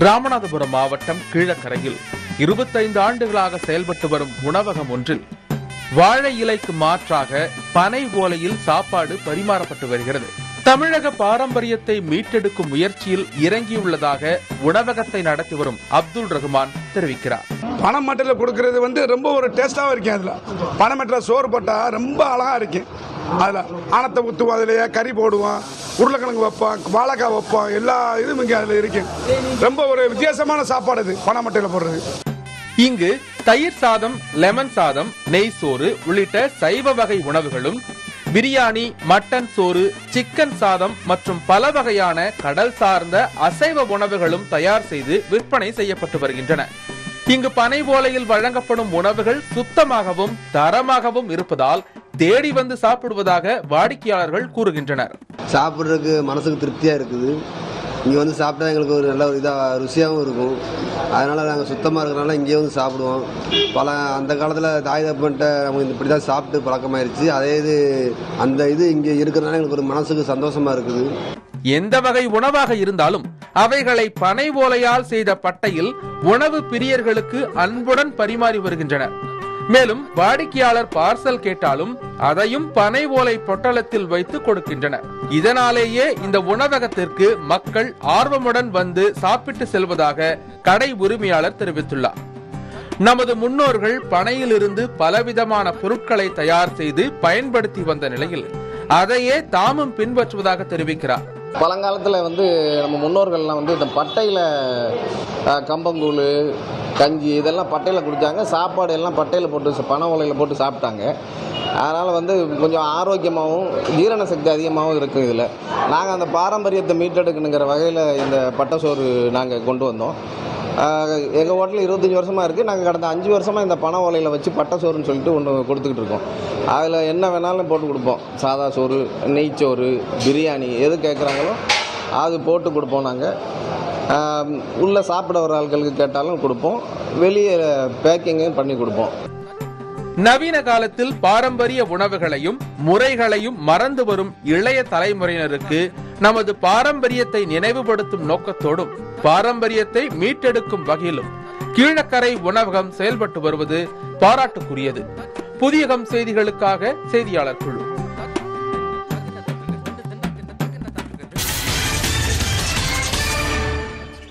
ராமநாதபுரம் மாவட்டம் கீழக்கரையில் இருபத்தைந்து ஆண்டுகளாக செயல்பட்டு வரும் உணவகம் ஒன்றில் வாழை இலைக்கு மாற்றாக பனை ஓலையில் சாப்பாடு பரிமாறப்பட்டு வருகிறது தமிழக பாரம்பரியத்தை மீட்டெடுக்கும் முயற்சியில் இறங்கியுள்ளதாக உணவகத்தை நடத்தி வரும் அப்துல் ரஹ்மான் தெரிவிக்கிறார் பனை மட்டையில் கொடுக்கறது வந்து ரொம்ப ஒரு டேஸ்ட்டாகவும் இருக்கும் அதில் பனை மட்டையில் சோறு போட்டால் ரொம்ப அழகாக இருக்கும் அதில் ஆனத்தை ஊற்றுவோம் அதிலேயே கறி போடுவோம் உருளைக்கிழங்கு வைப்போம் வாழைக்காய் வைப்போம் எல்லா இதுவும் இங்கே அதில் இருக்கும் ரொம்ப ஒரு வித்தியாசமான சாப்பாடு இது பனை மட்டையில் போடுறது இங்கு தயிர் சாதம் லெமன் சாதம் நெய் சோறு உள்ளிட்ட சைவ வகை உணவுகளும் பிரியாணி மட்டன் சோறு சிக்கன் சாதம் மற்றும் பல வகையான கடல் சார்ந்த அசைவ உணவுகளும் தயார் செய்து விற்பனை செய்யப்பட்டு வருகின்றன இங்கு பனை ஓலையில் வழங்கப்படும் உணவுகள் சுத்தமாகவும் தரமாகவும் இருப்பதால் தேடி வந்து சாப்பிடுவதாக வாடிக்கையாளர்கள் கூறுகின்றனர் சாப்பிட்றதுக்கு மனசுக்கு திருப்தியாக இருக்குது இங்கே வந்து சாப்பிட்டா எங்களுக்கு ஒரு நல்ல ஒரு இதாக ருசியாகவும் இருக்கும் அதனால் நாங்கள் சுத்தமாக இருக்கிறனால இங்கேயே வந்து சாப்பிடுவோம் பல அந்த காலத்தில் தாய் தப்பன்ட்ட நம்ம இப்படி தான் சாப்பிட்டு பழக்கமாயிருச்சு அதே இது அந்த இது இங்கே இருக்கிறனால எங்களுக்கு ஒரு மனசுக்கு சந்தோஷமாக இருக்குது எந்த வகை உணவாக இருந்தாலும் அவைகளை பனை ஓலையால் செய்த பட்டையில் உணவு பிரியர்களுக்கு அன்புடன் பரிமாறி வருகின்றனர் மேலும் வாடிக்கையாளர் பார்சல் கேட்டாலும் அதையும் பனை ஓலை பொட்டலத்தில் வைத்து கொடுக்கின்றனர் இதனாலேயே இந்த உணவகத்திற்கு மக்கள் ஆர்வமுடன் வந்து சாப்பிட்டு செல்வதாக கடை உரிமையாளர் தெரிவித்துள்ளார் நமது முன்னோர்கள் பனையிலிருந்து பலவிதமான பொருட்களை தயார் செய்து பயன்படுத்தி வந்த நிலையில் அதையே தாமும் பின்பற்றுவதாக தெரிவிக்கிறார் பழங்காலத்தில் வந்து நம்ம முன்னோர்கள்லாம் வந்து இந்த பட்டையில் கம்பங்கூழ் கஞ்சி இதெல்லாம் பட்டையில் குடித்தாங்க சாப்பாடு எல்லாம் பட்டையில் போட்டு பனை ஓலையில் போட்டு சாப்பிட்டாங்க அதனால் வந்து கொஞ்சம் ஆரோக்கியமாகவும் ஜீரண சக்தி அதிகமாகவும் இருக்கும் இதில் நாங்கள் அந்த பாரம்பரியத்தை மீட்டெடுக்கணுங்கிற வகையில் இந்த பட்டை சோறு நாங்கள் கொண்டு வந்தோம் எங்கள் ஹோட்டலில் இருபத்தஞ்சி வருஷமாக இருக்குது நாங்கள் கடந்த அஞ்சு வருஷமாக இந்த பனை ஓலையில் வச்சு பட்டை சோறுன்னு சொல்லிட்டு ஒன்று கொடுத்துக்கிட்டு இருக்கோம் அதில் என்ன வேணாலும் போட்டு கொடுப்போம் சாதா சோறு நெய்ச்சோறு பிரியாணி எது கேட்குறாங்களோ அது போட்டு கொடுப்போம் நாங்கள் உள்ளே சாப்பிட வர ஆட்களுக்கு கேட்டாலும் கொடுப்போம் வெளியே பேக்கிங்கும் பண்ணி கொடுப்போம் நவீன காலத்தில் பாரம்பரிய உணவுகளையும் முறைகளையும் மறந்து வரும் இளைய தலைமுறையினருக்கு நமது பாரம்பரியத்தை நினைவுபடுத்தும் நோக்கத்தோடும் பாரம்பரியத்தை மீட்டெடுக்கும் வகையிலும் கீழக்கரை உணவகம் செயல்பட்டு வருவது பாராட்டுக்குரியது புதியகம் செய்திகளுக்காக செய்தியாளர் குழு